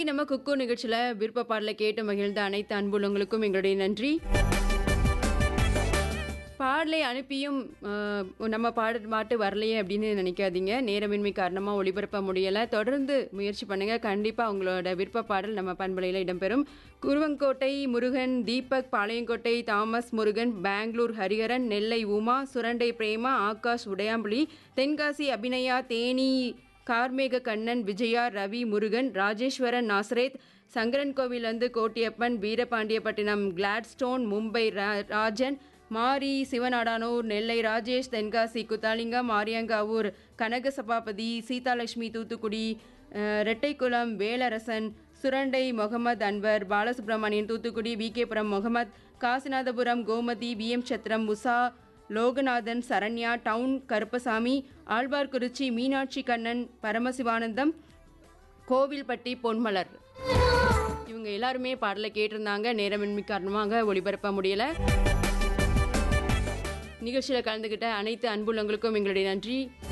நம்ம குக்கு நிகழ்ச்சியில் விருப்ப பாடலை கேட்டு மகிழ்ந்த அனைத்து அன்புள்ளவங்களுக்கும் எங்களுடைய நன்றி பாடலை அனுப்பியும் அஹ், நம்ம பாட பாட்டு வரலையே அப்படின்னு நினைக்காதீங்க நேரமின்மை காரணமாக ஒளிபரப்ப முடியலை தொடர்ந்து முயற்சி பண்ணுங்கள் கண்டிப்பாக உங்களோட விருப்ப பாடல் நம்ம பண்பலையில் இடம்பெறும் குருவங்கோட்டை முருகன் தீபக் பாளையங்கோட்டை தாமஸ் முருகன் பெங்களூர் ஹரிஹரன் நெல்லை உமா சுரண்டை பிரேமா ஆகாஷ் உடையாம்புலி தென்காசி அபிநயா தேனி கார்மேக கண்ணன் விஜயா ரவி முருகன் ராஜேஸ்வரன் நாசரேத் சங்கரன் கோவிலேருந்து கோட்டியப்பன் வீரபாண்டியப்பட்டினம் கிளாட்ஸ்டோன் மும்பை ரா- ராஜன் மாரி சிவநாடானூர் நெல்லை ராஜேஷ் தென்காசி குத்தாலிங்கம் ஆரியங்காவூர் கனக சபாபதி சீதாலட்சுமி தூத்துக்குடி அஹ், ரெட்டைக்குளம் வேலரசன் சுரண்டை முகமது அன்வர் பாலசுப்ரமணியன் தூத்துக்குடி விகேபுரம் முகமது காசிநாதபுரம் கோமதி விஎம் சத்திரம் முசா லோகநாதன் சரண்யா டவுன் கருப்பசாமி ஆழ்வார்குறிச்சி மீனாட்சி கண்ணன் பரமசிவானந்தம் கோவில்பட்டி பொன்மலர் இவங்க எல்லாருமே பாடலை கேட்டிருந்தாங்க நேரமின்மை காரணமாக ஒளிபரப்ப முடியல நிகழ்ச்சியில் கலந்துக்கிட்ட அனைத்து அன்புள்ளங்களுக்கும் எங்களுடைய நன்றி